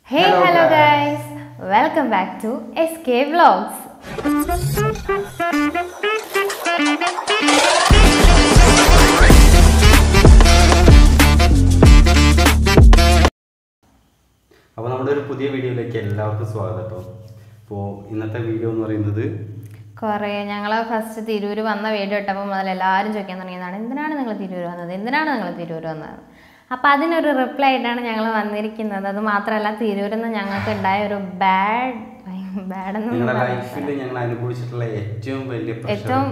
Hey, Hello, hello, guys. guys. Welcome back to SK Vlogs. അപ്പോൾ നമ്മുടെ ഒരു പുതിയ വീഡിയോയിലേക്ക് എല്ലാവർക്കും സ്വാഗതം കേട്ടോ അപ്പോൾ ഇന്നത്തെ വീഡിയോ എന്ന് പറയുന്നത് കുറേ ഞങ്ങൾ ഫസ്റ്റ് തിരൂർ വന്ന വീഡിയോ ഇട്ടപ്പോൾ മുതൽ എല്ലാവരും ചോദിക്കാൻ തുടങ്ങിയതാണ് എന്തിനാണ് നിങ്ങൾ തിരൂർ വന്നത് എന്തിനാണ് നിങ്ങൾ തിരൂർ വന്നത് അപ്പോൾ അതിനൊരു റിപ്ലൈ ആയിട്ടാണ് ഞങ്ങൾ വന്നിരിക്കുന്നത് അത് മാത്രമല്ല തിരൂരിൽ നിന്ന് ഞങ്ങൾക്ക് ഉണ്ടായ ഒരു ബാഡ് ബാഡെന്ന് നിങ്ങളുടെ ലൈഫിൽ ഞങ്ങൾ അനുഭവിച്ചിട്ടുള്ള ഏറ്റവും വലിയ പ്രശ്നം ഏറ്റവും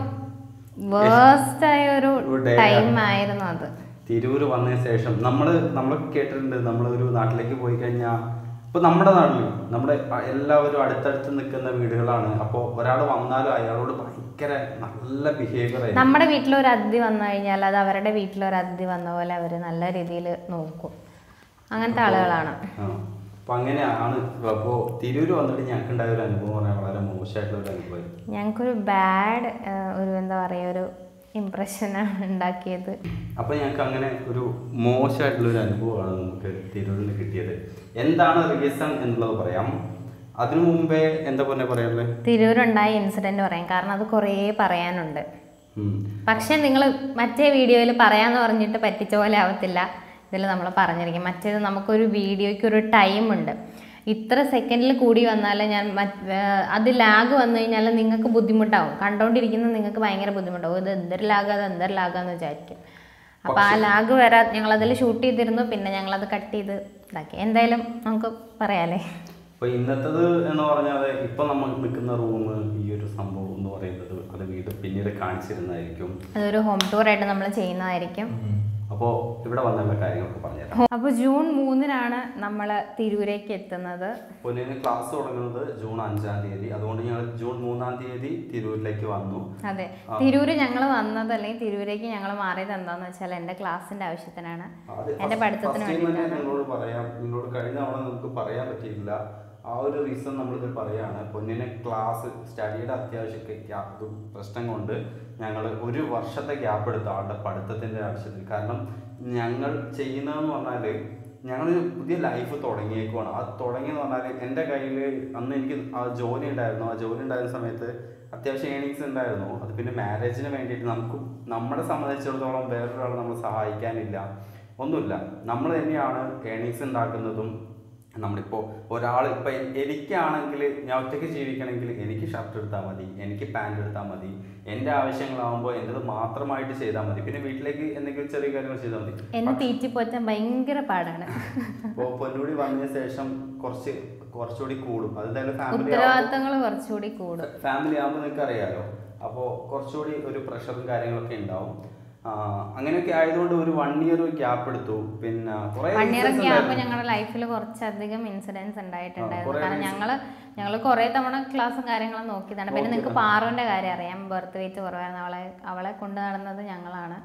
വേസ്റ്റ് ആയ ഒരു ഒരു day ടൈം ആണ്. ആയിരുന്നു അത് തിരൂര് വന്നതിന് ശേഷം നമ്മൾ നമ്മളൊക്കെ കേട്ടിട്ടുണ്ട് നമ്മളൊരു നാട്ടിലേക്ക് പോയി കഴിഞ്ഞാൽ ഇപ്പോൾ നമ്മുടെ നാട്ടിൽ നമ്മുടെ അ- എല്ലാവരും അടുത്തടുത്ത് നിൽക്കുന്ന വീടുകളാണ് അപ്പോൾ ഒരാൾ വന്നാലും അയാളോട് ഭയങ്കര നല്ല ബിഹേവിയർ ആയിരിക്കും നമ്മുടെ വീട്ടിലൊരു അതിഥി വന്നു കഴിഞ്ഞാൽ അത് അവരുടെ വീട്ടിലൊരു അതിഥി വന്ന പോലെ അവർ നല്ല രീതിയിൽ നോക്കും അങ്ങനത്തെ ആളുകളാണ് ആ. അപ്പൊ അങ്ങനെയാണ് അപ്പോൾ തിരൂര് വന്നിട്ട് ഞങ്ങൾക്ക് ഉണ്ടായ ഒരു അനുഭവം പറഞ്ഞാൽ വളരെ മോശമായിട്ടുള്ള ഒരു അനുഭവം ഞങ്ങൾക്കൊരു ബാഡ് ഒരു എന്താ പറയുക ഒരു ഇമ്പ്രഷനാണ് ഉണ്ടാക്കിയത് അപ്പൊ ഞങ്ങൾക്ക് അങ്ങനെ ഒരു മോശമായിട്ടുള്ള ഒരു അനുഭവമാണ് നമുക്ക് തിരൂരിൽ കിട്ടിയത് എന്താണ് റീസൺ എന്നുള്ളത് പറയാം അതിനു മുമ്പേ എന്താ പറഞ്ഞ പറയാനുള്ളത് തിരൂരുണ്ടായ ഇൻസിഡന്റ് പറയാം കാരണം അത് കുറേ പറയാനുണ്ട് ഉം. പക്ഷെ നിങ്ങൾ മറ്റേ വീഡിയോയിൽ പറയാന്ന് പറഞ്ഞിട്ട് പറ്റിച്ച പോലെ ആവത്തില്ല ഇതിൽ നമ്മൾ പറഞ്ഞിരിക്കും മറ്റേത് നമുക്കൊരു വീഡിയോയ്ക്ക് ഒരു ടൈം ഉണ്ട് ഇത്ര സെക്കൻഡിൽ കൂടി വന്നാൽ ഞാൻ മറ്റ് വേ- അത് ലാഗ് വന്നു കഴിഞ്ഞാൽ നിങ്ങൾക്ക് ബുദ്ധിമുട്ടാവും കണ്ടോണ്ടിരിക്കുന്ന നിങ്ങൾക്ക് ഭയങ്കര ബുദ്ധിമുട്ടാവും ഇത് എന്തൊരു ലാഗ് അത് എന്തൊരു ലാഗാന്ന് വിചാരിക്കും അപ്പോൾ ആ ലാഗ് വരാ ഞങ്ങളതിൽ ഷൂട്ട് ചെയ്തിരുന്നു പിന്നെ ഞങ്ങളത് കട്ട് ചെയ്ത് ഇതാക്കി എന്തായാലും നമുക്ക് പറയാലേ അപ്പൊ ഇന്നത്തത് എന്ന് പറഞ്ഞാൽ ഇപ്പൊ നമ്മൾ നിൽക്കുന്ന റൂം ഈ ഒരു സംഭവം എന്ന് പറയുന്നത് അത് വീണ്ടും പിന്നീട് കാണിച്ചിരുന്നതായിരിക്കും അതൊരു ഹോം ടൂർ ആയിട്ട് നമ്മൾ ചെയ്യുന്നതായിരിക്കും അപ്പോൾ ഇവിടെ വന്നുള്ള കാര്യങ്ങളൊക്കെ പറഞ്ഞുതരാം അപ്പോൾ ജൂൺ മൂന്നിനാണ് നമ്മൾ തിരൂരേക്ക് എത്തുന്നത് പൊന്നിന് ക്ലാസ് തുടങ്ങുന്നത് ജൂൺ അഞ്ചാം തീയതി അതുകൊണ്ട് ഞങ്ങൾ ജൂൺ മൂന്നാം തീയതി തിരൂരിലേക്ക് വന്നു അതെ തിരൂര് ഞങ്ങൾ വന്നത് അല്ലെങ്കിൽ തിരൂരേക്ക് ഞങ്ങൾ മാറിയത് എന്താന്ന് വെച്ചാൽ എൻ്റെ ക്ലാസ്സിൻ്റെ ആവശ്യത്തിനാണ് അത് എൻ്റെ first- പഠിത്തത്തിന് first time തന്നെ വേണ്ടിയിട്ടാണ് നിങ്ങളോട് പറയാം നിങ്ങളോട് കഴിഞ്ഞ തവണ നമുക്ക് പറയാൻ പറ്റിയില്ല ആ ഒരു റീസൺ നമ്മളിത് പറയാണ് പൊന്നിനെ ക്ലാസ് സ്റ്റഡിയുടെ അത്യാവശ്യമൊക്കെ ഗ്യാ- ഇത് പ്രശ്നം കൊണ്ട് ഞങ്ങൾ ഒരു വർഷത്തെ ഗ്യാപ്പ് എടുത്തു ആളുടെ പഠിത്തത്തിൻ്റെ ആവശ്യത്തിൽ കാരണം ഞങ്ങൾ ചെയ്യുന്നതെന്ന് പറഞ്ഞാൽ ഞങ്ങളൊരു പുതിയ ലൈഫ് തുടങ്ങിയേക്കുവാണ് ആ തുടങ്ങിയെന്ന് പറഞ്ഞാൽ എൻ്റെ കയ്യിൽ അന്ന് എനിക്ക് ആ ജോലി ഉണ്ടായിരുന്നു ആ ജോലി ഉണ്ടായിരുന്ന സമയത്ത് അത്യാവശ്യം ഏണിങ്സ് ഉണ്ടായിരുന്നു അത് പിന്നെ മാരേജിന് വേണ്ടിയിട്ട് നമുക്ക് നമ്മളെ സംബന്ധിച്ചിടത്തോളം വേറൊരാൾ നമ്മളെ സഹായിക്കാനില്ല ഒന്നുമില്ല നമ്മൾ തന്നെയാണ് ഏണിങ്സ് ഉണ്ടാക്കുന്നതും നമ്മളിപ്പോൾ ഒരാൾ ഇപ്പം എനിക്കാണെങ്കിൽ ഞാൻ ഒറ്റയ്ക്ക് ജീവിക്കണമെങ്കിൽ എനിക്ക് ഷർട്ട് എടുത്താൽ മതി എനിക്ക് പാൻറ് എടുത്താൽ മതി എൻ്റെ ആവശ്യങ്ങളാകുമ്പോൾ എൻ്റെത് മാത്രമായിട്ട് ചെയ്താൽ മതി പിന്നെ വീട്ടിലേക്ക് എന്തെങ്കിലും ചെറിയ കാര്യങ്ങൾ ചെയ്താൽ മതി എന്നെ തീറ്റിപ്പോറ്റാൻ ഭയങ്കര പാടാണ് അപ്പോൾ പൊന്നൂടി വന്നതിന് ശേഷം കുറച്ച് കുറച്ചുകൂടി കൂടും അതെന്തായാലും ഫാമിലി ഉത്തരവാദിത്തങ്ങൾ കുറച്ചുകൂടി കൂടും ഫാമിലി ആകുമ്പോൾ നിങ്ങൾക്ക് അറിയാലോ അപ്പോൾ കുറച്ചുകൂടി ഒരു പ്രഷറും കാര്യങ്ങളൊക്കെ ഉണ്ടാവും ആ, അങ്ങനെയൊക്കെ ആയതുകൊണ്ട് ഒരു വൺ ഇയർ ഗ്യാപ്പ് എടുത്തു പിന്നെ കുറേ വൺ ഇയർ reasons ഒക്കെ ആകുമ്പോൾ ഉണ്ടായിരുന്നു. ഞങ്ങളുടെ ലൈഫിൽ കുറച്ചധികം ഇൻസിഡൻസ് ഉണ്ടായിട്ടുണ്ടായിരുന്നു കുറേ കാരണം reasons. ഞങ്ങൾ ഞങ്ങൾ കുറേ തവണ ക്ലാസ്സും കാര്യങ്ങളും നോക്കിയതാണ് പിന്നെ നിങ്ങൾക്ക് നോക്കിയതാണ്. പാറുവിൻ്റെ കാര്യം അറിയാം ബർത്ത് വെയിറ്റ് കുറവായിരുന്നു അവളെ അവളെ കൊണ്ട് നടന്നത് ഞങ്ങളാണ്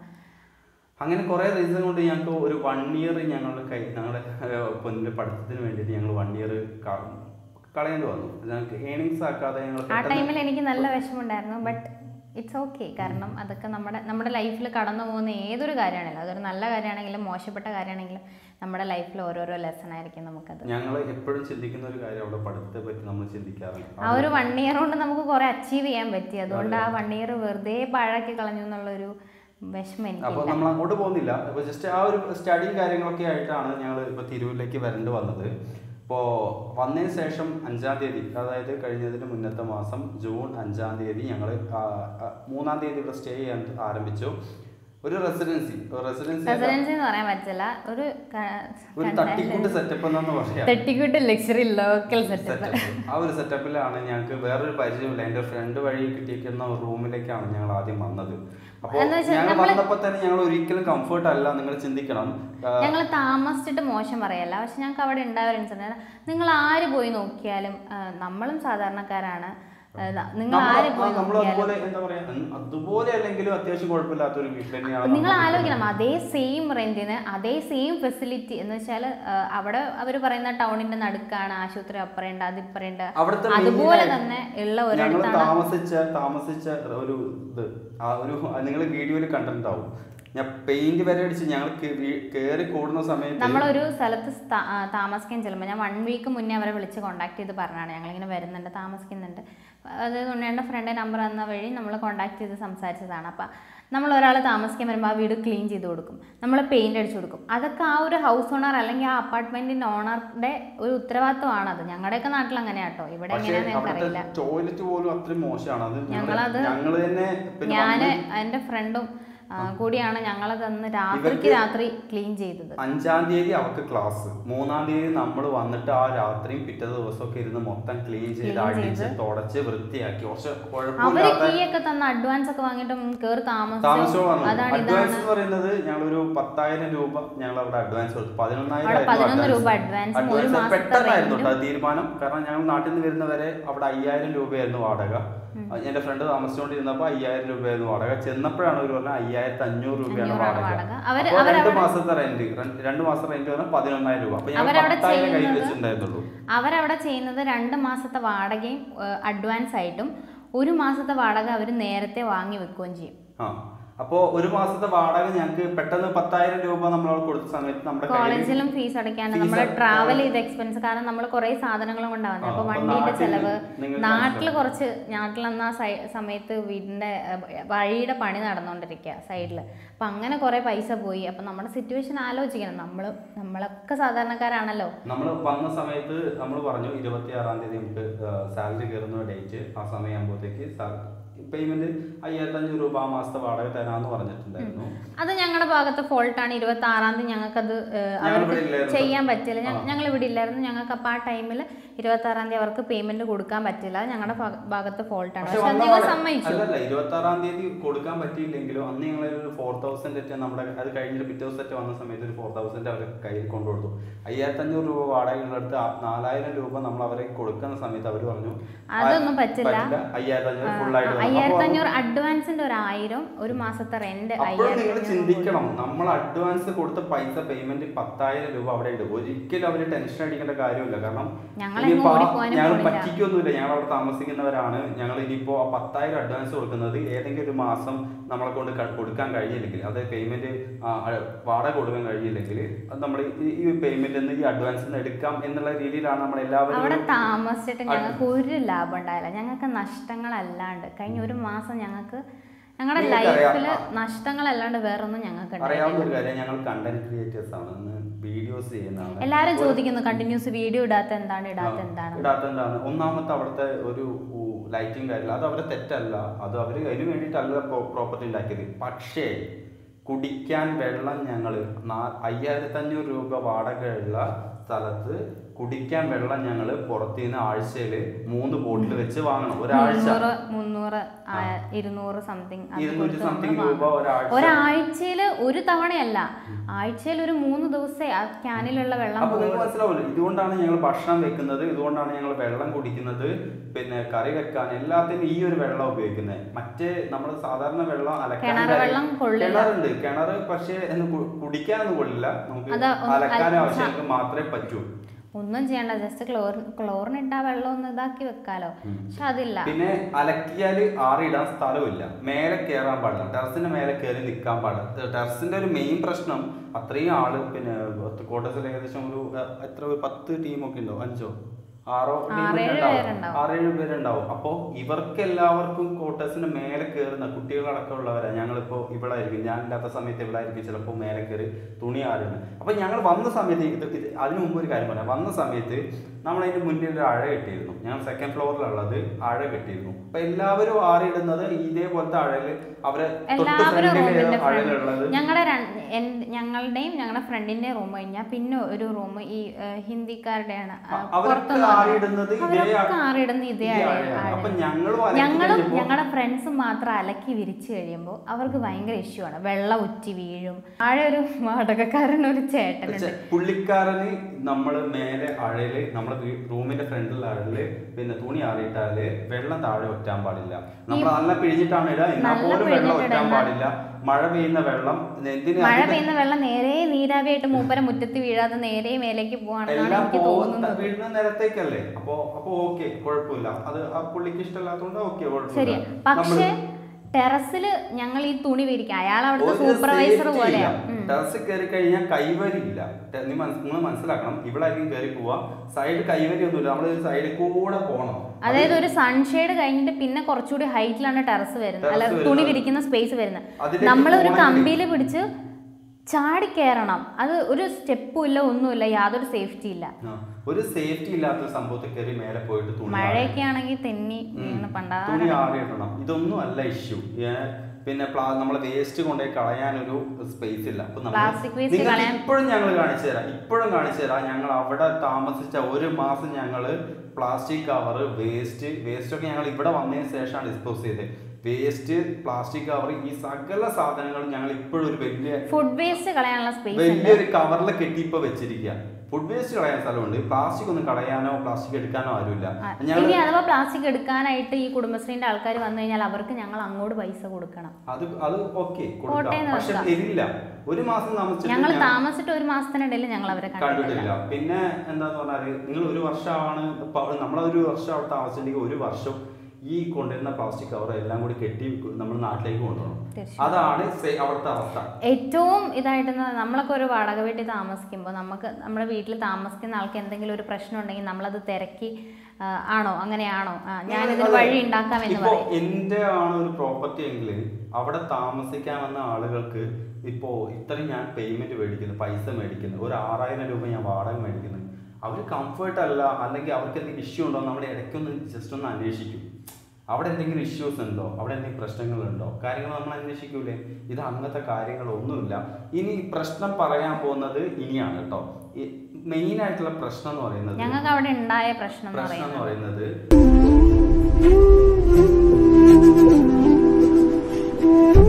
അങ്ങനെ കുറേ റീസൺ കൊണ്ട് ഞങ്ങൾക്ക് ഒരു വൺ ഇയർ ഞങ്ങളുടെ കൈ ഞങ്ങളുടെ പൊന്നിൻ്റെ പഠിത്തത്തിന് വേണ്ടിയിട്ട് ഞങ്ങൾ വൺ ഇയർ കളയേണ്ടി വന്നു ഞങ്ങൾക്ക് ഏണിങ്സ് ആക്കാതെ ഞങ്ങൾ ആ ടൈമിൽ എനിക്ക് നല്ല വിഷമമുണ്ടായിരുന്നു ബട്ട് ഇറ്റ്സ് ഓക്കെ കാരണം അതൊക്കെ നമ്മുടെ നമ്മുടെ ലൈഫിൽ കടന്നു പോകുന്ന ഏതൊരു കാര്യമാണെങ്കിലും അതൊരു നല്ല കാര്യമാണെങ്കിലും മോശപ്പെട്ട കാര്യമാണെങ്കിലും നമ്മുടെ ലൈഫിൽ ഓരോരോ ലെസൺ ആയിരിക്കും നമുക്കത് ഞങ്ങൾ എപ്പോഴും ചിന്തിക്കുന്ന ഒരു കാര്യം അവിടെ പഠിത്തത്തെ പറ്റി നമ്മൾ ചിന്തിക്കാറുണ്ട് ആ ഒരു വൺ ഇയർ കൊണ്ട് നമുക്ക് കുറെ അച്ചീവ് ചെയ്യാൻ പറ്റി അതുകൊണ്ട് ആ വൺ ഇയർ വെറുതെ പാഴാക്കി കളഞ്ഞു എന്നുള്ളൊരു വിഷമം അപ്പോൾ എനിക്കില്ല നമ്മൾ അങ്ങോട്ട് പോകുന്നില്ല അപ്പോൾ ജസ്റ്റ് ആ ഒരു സ്റ്റഡിയും കാര്യങ്ങളൊക്കെ ആയിട്ടാണ് ഞങ്ങൾ ഇപ്പോൾ തിരൂരിലേക്ക് വരേണ്ടി വന്നത് ഇപ്പോൾ വന്നതിന് ശേഷം അഞ്ചാം തീയതി അതായത് കഴിഞ്ഞതിന് മുന്നത്തെ മാസം ജൂൺ അഞ്ചാം തീയതി ഞങ്ങൾ മൂന്നാം തീയതി ഇവിടെ സ്റ്റേ ചെയ്യാൻ ആരംഭിച്ചു ഒരു റെസിഡൻസി റെസിഡൻസി റെസിഡൻസി എന്ന് പറയാൻ പറ്റില്ല ഒരു ക- ഒരു തട്ടിക്കൂട്ട് സെറ്റപ്പ് എന്നാന്ന് പറയാം തട്ടിക്കൂട്ട് ലക്ഷറി ലോക്കൽ സെറ്റപ്പ് സെറ്റപ്പ് ആ ഒരു സെറ്റപ്പിലാണ് ഞങ്ങൾക്ക് വേറൊരു പരിചയമില്ല എൻ്റെ ഫ്രണ്ട് വഴി കിട്ടിയിരിക്കുന്ന റൂമിലേക്കാണ് ഞങ്ങൾ ആദ്യം വന്നത് അപ്പോൾ എന്ന് വെച്ചാൽ ഞങ്ങൾ നമ്മള് വന്നപ്പോൾ തന്നെ ഞങ്ങൾ ഒരിക്കലും കംഫർട്ട് അല്ല നിങ്ങൾ ചിന്തിക്കണം ആ, ഞങ്ങൾ താമസിച്ചിട്ട് മോശം പറയല്ല പക്ഷെ ഞങ്ങൾക്ക് അവിടെ ഉണ്ടായ ഒരു ഇൻസിഡന്റ് നിങ്ങൾ ആര് പോയി നോക്കിയാലും ആ, നമ്മളും സാധാരണക്കാരാണ് ആ, നിങ്ങൾ നമ്മള് ആര് ആ, പോയി നമ്മള് നോക്കിയാലും അതുപോലെ എന്താ പറയാ ഉം, അതുപോലെ അല്ലെങ്കിലും അത്യാവശ്യം കുഴപ്പമില്ലാത്തൊരു വീട്ടിൽ തന്നെയാണ് നിങ്ങൾ നമ്മൾ ആലോചിക്കണം അതേ സെയിം റെന്റിന് അതേ സെയിം ഫെസിലിറ്റി എന്ന് വെച്ചാൽ അവിടെ അവർ പറയുന്ന ടൗണിന്റെ നടുക്കാണ് ആശുപത്രി അപ്പറയുണ്ട് അതിപ്പറയുണ്ട് അവിടുത്തെ അതുപോലെ main തന്നെ ഉള്ള ഞങ്ങൾ ഒരിടത്താണ് താമസിച്ച താമസിച്ച ഒരു ഇത് ആ ഒരു നിങ്ങൾ വീഡിയോയിൽ കണ്ടിട്ടുണ്ടാവും ഞാൻ പെയിന്റ് വരെ അടിച്ച് ഞങ്ങൾ കയറി കൂടുന്ന സമയത്ത് നമ്മളൊരു സ്ഥലത്ത് സ്ഥാ- ആ, താമസിക്കാൻ ചെല്ലുമ്പോൾ ഞാൻ വൺ വീക്ക് മുന്നേ അവരെ വിളിച്ച് കോൺടാക്ട് ചെയ്ത് പറഞ്ഞാണ് ഞങ്ങളിങ്ങനെ വരുന്നുണ്ട് താമസിക്കുന്നുണ്ട് അത് ഉണ്ണേണ്ട ഫ്രണ്ട് നമ്പർ തന്ന വഴി നമ്മൾ കോൺടാക്ട് ചെയ്ത് സംസാരിച്ചതാണ് അപ്പം നമ്മൾ ഒരാൾ താമസിക്കാൻ വരുമ്പോൾ ആ വീട് ക്ലീൻ ചെയ്ത് കൊടുക്കും നമ്മൾ പെയിന്റ് അടിച്ചു കൊടുക്കും അതൊക്കെ ആ ഒരു ഹൗസ് ഓണർ അല്ലെങ്കിൽ ആ അപ്പാർട്ട്മെന്റിന്റെ ഓണറുടെ ഒരു ഉത്തരവാദിത്വമാണ് അത് ഞങ്ങളുടെയൊക്കെ നാട്ടിൽ അങ്ങനെയാട്ടോ ഇവിടെ പക്ഷേ എങ്ങനെയാണെന്ന് അവിടുത്തെ എനിക്കറിയില്ല ടോയ്ലറ്റ് പോലും അത്രയും മോശമാണ് അത് ഞങ്ങളത് ഞങ്ങൾ തന്നെ പിന്നെ ഞാൻ വന്ന് എൻ്റെ ഫ്രണ്ടും കൂടിയാണ് ഞങ്ങളത് അന്ന് രാത്രിക്ക് രാത്രി ക്ലീൻ ചെയ്തത് അഞ്ചാം തീയതി അവർക്ക് ക്ലാസ് മൂന്നാം തീയതി നമ്മൾ വന്നിട്ട് ആ രാത്രിയും പിറ്റേ ദിവസമൊക്കെ ഇരുന്ന് മൊത്തം ക്ലീൻ ചെയ്ത് അടിച്ച് തുടച്ച് വൃത്തിയാക്കി കുറച്ച് അവര് കുഴപ്പമില്ലാത്ത കീ ഒക്കെ തന്ന അഡ്വാൻസ് ഒക്കെ വാങ്ങിയിട്ട് കേറി താമസിച്ചു താമസവും വന്നു അതാണ് അഡ്വാൻസ് ഇതാണ് എന്ന് പറയുന്നത് ഞങ്ങളൊരു പത്തായിരം രൂപ ഞങ്ങൾ അവിടെ അഡ്വാൻസ് കൊടുത്തു പതിനൊന്നായിരം അവിടെ ആയിരുന്നു പതിനൊന്ന് രൂപ advance. advance ഉം ഒരു Advance മാസത്തെ പെട്ടെന്നായിരുന്നു rent കേട്ടോ തീരുമാനം കാരണം ഞങ്ങൾ നാട്ടിൽ നിന്ന് വരുന്നവരെ അവിടെ അയ്യായിരം രൂപയായിരുന്നു വാടക എന്റെ ഫ്രണ്ട് താമസിച്ചുകൊണ്ടിരുന്നപ്പോൾ അയ്യായിരം രൂപയായിരുന്നു വാടക ചെന്നപ്പോഴാണ് ഒരു പറഞ്ഞ അയ്യായിരത്തി അഞ്ഞൂറ് രൂപയാണ് അഞ്ഞൂറാണ് വാടക വാടക. അവര്- അപ്പോൾ രണ്ട് അവരവിടെ- മാസത്തെ റെന്റ് രണ്ട് മാസം റെന്റ് പറഞ്ഞാൽ പതിനൊന്നായിരം രൂപ അപ്പൊ ഞങ്ങൾ അവരവിടെ പത്തായിരം കയ്യിൽ ചെയ്യുന്നത് വെച്ചിട്ടുണ്ടായിരുന്നുള്ളൂ അവരവിടെ ചെയ്യുന്നത് രണ്ട് മാസത്തെ വാടകയും അഡ്വാൻസ് ആയിട്ടും ഒരു മാസത്തെ വാടക അവർ നേരത്തെ വാങ്ങി വെക്കുകയും ചെയ്യും ആ അപ്പോൾ ഒരു മാസത്തെ വാടക ഞങ്ങൾക്ക് പെട്ടെന്ന് പത്തായിരം രൂപ നമ്മൾ അവിടെ കൊടുത്ത സമയത്ത് നമ്മുടെ കയ്യിൽ കോളേജിലും ഫീസ് അടയ്ക്കാണ്ട് Fees നമ്മൾ അട- ട്രാവൽ ചെയ്ത എക്സ്പെൻസ് കാരണം നമ്മൾ കുറേ സാധനങ്ങളും കൊണ്ടാണ് ആ, അപ്പൊ അപ്പൊ വണ്ടിയുടെ നാട്ടില് ചെലവ് നിങ്ങൾക്ക് നാട്ടിൽ കുറച്ച് നാട്ടിലെന്ന സമയത്ത് വീടിന്റെ ഏർ, വഴിയുടെ പണി നടന്നുകൊണ്ടിരിക്കുക സൈഡിൽ അപ്പൊ അങ്ങനെ കുറെ പൈസ പോയി അപ്പൊ നമ്മുടെ സിറ്റുവേഷൻ ആലോചിക്കണം നമ്മൾ നമ്മളൊക്കെ സാധാരണക്കാരാണല്ലോ നമ്മൾ വന്ന സമയത്ത് നമ്മൾ പറഞ്ഞു ഇരുപത്തി ആറാം തീയതി നമുക്ക് സാലറി കയറുന്ന ഡേറ്റ് ആ സമയമാകുമ്പോഴത്തേക്ക് പേയ്മെന്റ് അയ്യായിരത്തി അഞ്ഞൂറ് രൂപ ആ മാസത്തെ വാടക തരാമെന്ന് പറഞ്ഞിട്ടുണ്ടായിരുന്നു അത് ഞങ്ങളുടെ ഭാഗത്ത് ഫോൾട്ടാണ് ഇരുപത്തി ആറാം തീയതി ഞങ്ങൾക്കത് ഏഹ്, ഞങ്ങൾ അവർക്ക് ഇവിടെ ഇല്ലായിരുന്നു. ചെയ്യാൻ പറ്റില്ല ഞങ്ങൾ ഇവിടെ ഇല്ലായിരുന്നു ഞങ്ങൾക്ക് അപ്പോൾ ആ ടൈമിൽ ഇരുപത്തി ആറാം തീയതി അവർക്ക് പേയ്മെന്റ് കൊടുക്കാൻ പറ്റില്ല അത് ഞങ്ങളുടെ ഭാഗ- ഭാഗത്ത് ഫോൾട്ടാണ് പക്ഷെ പക്ഷെ അത് വന്ന ഞങ്ങൾ പാടെ- സമ്മതിച്ചു അല്ലല്ല ഇരുപത്തി ആറാം തീയതി കൊടുക്കാൻ പറ്റിയില്ലെങ്കിലും അന്ന് ഞങ്ങൾ ഒരു ഫോർ തൗസൻഡ് ഒക്കെ നമ്മുടെ അത് കഴിഞ്ഞിട്ട് പിറ്റേ ദിവസത്തെ വന്ന സമയത്ത് ഒരു ഫോർ തൗസൻഡ് അവർ കയ്യിൽ കൊണ്ടുകൊടുത്തു അയ്യായിരത്തി അഞ്ഞൂറ് രൂപ വാടകയുള്ളടുത്ത് നാലായിരം രൂപ നമ്മൾ അവരെ കൊടുക്കുന്ന സമയത്ത് അവർ പറഞ്ഞു അതൊന്നും പറ്റില്ല. അയ്യായിരത്തി അഞ്ഞൂറ് ഫുൾ ആയിട്ട് തന്നു. അയ്യായിരത്തി അപ്പോൾ അഞ്ഞൂറ് അഡ്വാൻസിന്റെ ഒരു ആയിരം ഒരു മാസത്തെ റെന്റ് അപ്പോഴും നിങ്ങൾ അയ്യായിരത്തി ചിന്തിക്കണം നമ്മൾ അഡ്വാൻസ് കൊടുത്ത പൈസ പേയ്മെന്റ് പത്തായിരം രൂപ അവിടെ ഉണ്ട് ഒരിക്കലും അവര് ടെൻഷൻ അടിക്കേണ്ട കാര്യമില്ല കാരണം ഞങ്ങൾ ഇനിയിപ്പോ എങ്ങും ആ- ഓടിപ്പോവാനും ഞങ്ങൾ പോണില്ല. പറ്റിക്കൊന്നുമില്ല ഞങ്ങൾ അവിടെ താമസിക്കുന്നവരാണ് ഞങ്ങൾ ഇനിയിപ്പോ ആ പത്തായിരം അഡ്വാൻസ് കൊടുക്കുന്നത് ഏതെങ്കിലും ഒരു മാസം നമ്മളെ കൊണ്ട് ക- കൊടുക്കാൻ കഴിയില്ലെങ്കിൽ അത് പേയ്മെന്റ് വാടക കൊടുക്കാൻ കഴിയില്ലെങ്കിൽ അത് നമ്മൾ ഈ- ഈ പേയ്മെന്റ് ഈ അഡ്വാൻസ് എടുക്കാം എന്നുള്ള രീതിയിലാണ് നമ്മൾ എല്ലാവരും അവിടെ ഒരു- താമസിച്ചിട്ട് ഞങ്ങൾക്ക് ഒരു ലാഭം ഉണ്ടായില്ല ഞങ്ങൾക്ക് നഷ്ടങ്ങളല്ലാണ്ട് കഴിഞ്ഞ ഒരു മാസം ഞങ്ങൾക്ക് ഞങ്ങളുടെ നിങ്ങൾക്കറിയാം. ലൈഫിൽ നഷ്ടങ്ങളല്ലാണ്ട് വേറൊന്നും ഞങ്ങൾക്ക് അറിയാവുന്ന ഉണ്ടായില്ല ഒരു കാര്യം ഞങ്ങൾ കണ്ടന്റ് ക്രിയേറ്റേഴ്സ് ആണ് വീഡിയോസ് ചെയ്യുന്നതാണ് എല്ലാരും ചോദിക്കുന്നു കണ്ടിന്യൂസ് വീഡിയോ ഇടാത്ത എന്താണ് ഇടാത്ത എന്താണ് ഇടാത്ത എന്താണ് ഒന്നാമത്തെ അവിടുത്തെ ഒരു ലൈറ്റിംഗ് കാര്യമില്ല അത് അവരെ തെറ്റല്ല അത് അവർ അതിന് വേണ്ടിയിട്ടല്ല പ്രോപ്പർട്ടി ഉണ്ടാക്കിയത് പക്ഷേ കുടിക്കാൻ വെള്ളം ഞങ്ങൾ അയ്യായിരത്തി അഞ്ഞൂറ് രൂപ വാടകയുള്ള സ്ഥലത്ത് കുടിക്കാൻ വെള്ളം ഞങ്ങൾ പുറത്തുനിന്ന് ആഴ്ചയിൽ മൂന്ന് ബോട്ടിൽ വെച്ച് വാങ്ങണം ഒരാഴ്ച മുന്നൂറ് മുന്നൂറ് ആ, ഇരുന്നൂറ് സംതിങ് ഇരുന്നൂറ്റി സംതിങ് രൂപ ഒരാഴ്ച ഒരാഴ്ചയിൽ ഒരു തവണയല്ല ആഴ്ചയിൽ ഒരു മൂന്ന് ദിവസേ ആ ക്യാനിലുള്ള വെള്ളം അപ്പൊ നിങ്ങൾക്ക് പോകുള്ളൂ. മനസ്സിലാവില്ല ഇതുകൊണ്ടാണ് ഞങ്ങൾ ഭക്ഷണം വെക്കുന്നത് ഇതുകൊണ്ടാണ് ഞങ്ങൾ വെള്ളം കുടിക്കുന്നത് പിന്നെ കറി വെക്കാൻ എല്ലാത്തിനും ഈ ഒരു വെള്ളം ഉപയോഗിക്കുന്നത് മറ്റേ നമ്മൾ സാധാരണ വെള്ളം അലക്കാൻ കിണറ് കാര്യം- വെള്ളം കൊള്ളില്ല. കിണറുണ്ട് കിണറ് പക്ഷേ എന്ന് കു- കുടിക്കാനൊന്നും കൊള്ളില്ല നമുക്ക് അത് ഒന്ന് അലക്കാൻ അല- ആവശ്യങ്ങൾക്ക് മാത്രമേ പറ്റൂ ഒന്നും ചെയ്യണ്ട ജസ്റ്റ് ക്ലോറിൻ ക്ലോറിൻ ഇട്ടാ വെള്ളം ഒന്ന് ഇതാക്കി വെക്കാലോ പക്ഷെ അതില്ല പിന്നെ അലക്കിയാൽ ആറിടാൻ സ്ഥലമില്ല മേലെ കയറാൻ പാടില്ല ടെറസിന്റെ മേലെ കയറി നിൽക്കാൻ പാടില്ല ടെറസിന്റെ ഒരു മെയിൻ പ്രശ്നം അത്രയും ആള് പിന്നെ കോട്ടസിൽ ഏകദേശം ഒരു അഹ്, എത്ര ഒരു പത്ത് ടീമൊക്കെ ഉണ്ടോ അഞ്ചോ ആറോ team ഒക്കെ ആറേഴ് ഉണ്ടാവും. പേരുണ്ടാവും. ആറേഴ് പേരുണ്ടാവും അപ്പോൾ ഇവർക്ക് എല്ലാവർക്കും കോട്ടേഴ്സിന് മേലെ കയറുന്ന കുട്ടികളടക്കം ഉള്ളവരാ ഞങ്ങളിപ്പോൾ ഇവിടെ ആയിരിക്കും ഞാൻ ഇല്ലാത്ത സമയത്ത് ഇവിടെ ആയിരിക്കും ചിലപ്പോൾ മേലെ കയറി തുണി ആറുന്നത് അപ്പോൾ ഞങ്ങൾ വന്ന സമയത്ത് ഇത് ഇത് അതിനു മുമ്പ് ഒരു കാര്യം പറയാം വന്ന സമയത്ത് നമ്മൾ അതിന്റെ മുന്നിൽ ഒരു അഴ കെട്ടിയിരുന്നു ഞങ്ങൾ സെക്കൻഡ് ഫ്ലോറിലുള്ളത് അഴ കെട്ടിയിരുന്നു അപ്പൊ എല്ലാവരും ആറിയിടുന്നത് ഇതേപോലത്തെ അഴല് അവരെ തൊട്ട് എല്ലാവരും ഫ്രണ്ടിലെ റൂമിന്റെ അഴലുള്ളത് ഞങ്ങളുടെ ഞങ്ങളുടെയും ഞങ്ങളുടെ ഫ്രണ്ടിന്റെ റൂം കഴിഞ്ഞാൽ പിന്നെ ഒരു റൂം ഈ ഏഹ്, ഹിന്ദിക്കാരുടെയാണ് ആ, അ- അവരൊക്കെ പുറത്തുനിന്ന് ആറിയിടുന്നത് ഇതേ അവരൊക്കെ അഴ- ആറിയിടുന്ന ഇതേ ഇതേ അഴ- അഴയാണ്. അഴ. അപ്പൊ ഞങ്ങളും അലക്കി ഞങ്ങളും കഴിഞ്ഞപ്പോ- ഞങ്ങളുടെ ഫ്രണ്ട്സും മാത്രം അലക്കി വിരിച്ചു കഴിയുമ്പോൾ അവർക്ക് ഭയങ്കര ഇഷ്യൂ ആണ് വെള്ളം ഉറ്റി വീഴും താഴെ ഒരു വാടകക്കാരൻ ഒരു ചേട്ടനുണ്ട് പക്ഷെ പുള്ളിക്കാരന് നമ്മള് മേലെ അഴയില് നമ്മളെ വീ- റൂമിന്റെ ഫ്രണ്ടിൽ അഴയില് പിന്നെ തുണി ആറിയിട്ടാല് വെള്ളം താഴെ ഒറ്റാൻ പാടില്ല നമ്മൾ നല്ല പിഴിഞ്ഞിട്ടാണ് ഇടുക എന്നാൽ നല്ല പോലും വെള്ളം പിഴിഞ്ഞിട്ട് ഒറ്റാൻ ഇടുന്ന- പാടില്ല മഴ പെയ്യുന്ന വെള്ളം എന്തിന് മഴ അതിന് പെയ്യുന്ന വെള്ളം നേരെ നീരാവിയായിട്ട് മൂപ്പര മുറ്റത്ത് വീഴാതെ നേരെ മേലേക്ക് പോവാണെന്നാണ് എല്ലാം എനിക്ക് പോകുന്ന തോന്നുന്നത് വീടിന് നിരത്തേക്കല്ലേ അപ്പൊ അപ്പൊ ഓക്കെ കുഴപ്പമില്ല അത് ആ പുള്ളിക്ക് ഇഷ്ടമല്ലാത്തതുകൊണ്ട് ഓക്കെ ശരിയാ കുഴപ്പമില്ല പക്ഷേ ടെറസിൽ ഞങ്ങൾ ഈ തുണി വിരിക്കുക അയാൾ അവിടുത്തെ ഒരു സൂപ്പർവൈസർ safety പോലെയാ ഇല്ല. ഉം. ടെറസിൽ കയറി കഴിഞ്ഞാൽ കൈവരിയില്ല ടെ- നീ മനസ്- നിങ്ങൾ മനസ്സിലാക്കണം ഇവിടെ ആയിരിക്കും കയറി പോവാ സൈഡ് കൈവരി ഒന്നുമില്ല നമ്മൾ സൈഡിൽ കൂടെ പോകണം അതായത് ഒരു സൺഷെയ്ഡ് കഴിഞ്ഞിട്ട് പിന്നെ കുറച്ചുകൂടി ഹൈറ്റിലാണ് ടെറസ് വരുന്നത് അല്ല Terrace തുണി വരുന്നത്. വിരിക്കുന്ന സ്പേസ് വരുന്നത് അതിലേക്ക് നമ്മൾ ഒരു പോണെങ്കില് കമ്പിയിൽ പിടിച്ച് ചാടി കയറണം അത് ഒരു സ്റ്റെപ്പും ഇല്ല ഒന്നുമില്ല യാതൊരു സേഫ്റ്റി ഇല്ല ആ, ഒരു സേഫ്റ്റി ഇല്ലാത്ത ഒരു സംഭവത്തിൽ കയറി മേലെ പോയിട്ട് തുണി മഴയൊക്കെ ആണെങ്കിൽ തെന്നി വീണ് പണ്ടാ തുണി ആറിയിടണം ഇതൊന്നും അല്ല ഇഷ്യൂ പിന്നെ പ്ലാ- നമ്മളെ വേസ്റ്റ് കൊണ്ടുപോയി കളയാനൊരു സ്പേസ് ഇല്ല അപ്പൊ നമ്മള് Plastic waste നിങ്ങൾക്ക് കളയാൻ- ഇപ്പോഴും ഞങ്ങൾ കാണിച്ചു തരാം ഇപ്പോഴും കാണിച്ചു തരാം ഞങ്ങൾ അവിടെ താമസിച്ച ഒരു മാസം ഞങ്ങൾ പ്ലാസ്റ്റിക് കവർ വേസ്റ്റ് വേസ്റ്റ് ഒക്കെ ഞങ്ങൾ ഇവിടെ വന്നതിന് ശേഷമാണ് ഡിസ്പോസ് ചെയ്തത് വേസ്റ്റ് പ്ലാസ്റ്റിക് കവർ ഈ സകല സാധനങ്ങളും ഞങ്ങൾ ഇപ്പോഴും ഒരു വലിയ ഫുഡ് വേസ്റ്റ് കളയാനുള്ള സ്പേസ് ഉണ്ട് വലിയൊരു കവറിൽ കെട്ടി ഇപ്പൊ വെച്ചിരിക്കുക ഫുഡ് വേസ്റ്റ് കളയാൻ സ്ഥലമുണ്ട് പ്ലാസ്റ്റിക് ഒന്നും കളയാനോ പ്ലാസ്റ്റിക് എടുക്കാനോ ആരുമില്ല ആ, ഞങ്ങൾ ഇനി അഥവാ പ്ലാസ്റ്റിക് എടുക്കാനായിട്ട് ഈ കുടുംബശ്രീന്റെ ആൾക്കാർ വന്നു കഴിഞ്ഞാൽ അവർക്ക് ഞങ്ങൾ അങ്ങോട്ട് പൈസ കൊടുക്കണം അത് അത് ഓക്കെ കോട്ടയം കൊടുക്കാം പക്ഷെ നിർത്താം. തരില്ല ഒരു മാസം താമസിച്ചിട്ട് ഞങ്ങൾ ഞാൻ താമസിച്ചിട്ട് ഒരു മാസത്തിനിടയിൽ ഞങ്ങൾ അവരെ കണ്ടിട്ടില്ല കണ്ടിട്ടില്ല പിന്നെ എന്താന്ന് പറഞ്ഞാല് നിങ്ങൾ ഒരു വർഷമാണ് ഇപ്പൊ അവിടെ നമ്മളൊരു വർഷം അവിടെ താമസിച്ചിട്ടുണ്ടെങ്കിൽ ഒരു വർഷം ഈ കൊണ്ടുവരുന്ന പ്ലാസ്റ്റിക് കവർ എല്ലാം കൂടി കെട്ടി നമ്മൾ നാട്ടിലേക്ക് കൊണ്ടുപോകണം തീർച്ചയായും. അതാണ് സെ- അവിടുത്തെ അവസ്ഥ ഏറ്റവും ഇതായിട്ട് നമ്മളൊക്കെ ഒരു വാടക വീട്ടിൽ താമസിക്കുമ്പോൾ നമുക്ക് നമ്മുടെ വീട്ടിൽ താമസിക്കുന്ന ആൾക്ക് എന്തെങ്കിലും ഒരു പ്രശ്നം ഉണ്ടെങ്കിൽ നമ്മളത് തിരക്കി ആ, ആണോ അങ്ങനെയാണോ ആ, ഞാനിതിന് അതെ. വഴി ഉണ്ടാക്കാം എന്ന് ഇപ്പൊ പറയും എന്റെ ആണ് ഒരു പ്രോപ്പർട്ടി എങ്കിൽ അവിടെ താമസിക്കാൻ വന്ന ആളുകൾക്ക് ഇപ്പോ ഇത്രയും ഞാൻ പേയ്മെന്റ് മേടിക്കുന്നു പൈസ മേടിക്കുന്നു ഒരു ആറായിരം രൂപ ഞാൻ വാടക മേടിക്കുന്നു അവർ കംഫർട്ട് അല്ല അല്ലെങ്കിൽ അവർക്ക് എന്തെങ്കിലും ഇഷ്യൂ ഉണ്ടോ നമ്മുടെ ഇടയ്ക്കൊന്ന് ജസ്റ്റ് ഒന്ന് അന്വേഷിക്കും അവിടെ എന്തെങ്കിലും ഇഷ്യൂസ് ഉണ്ടോ അവിടെ എന്തെങ്കിലും പ്രശ്നങ്ങളുണ്ടോ കാര്യങ്ങൾ നമ്മൾ അന്വേഷിക്കൂലേ ഇത് അങ്ങനത്തെ കാര്യങ്ങളൊന്നുമില്ല ഇനി പ്രശ്നം പറയാൻ പോകുന്നത് ഇനിയാണ് കേട്ടോ മെയിൻ ആയിട്ടുള്ള പ്രശ്നം എന്ന് പറയുന്നത് ഞങ്ങൾക്ക് അവിടെ ഉണ്ടായ പ്രശ്നം എന്ന് പ്രശ്നം എന്ന് പറയുന്നത് പറയുന്നത്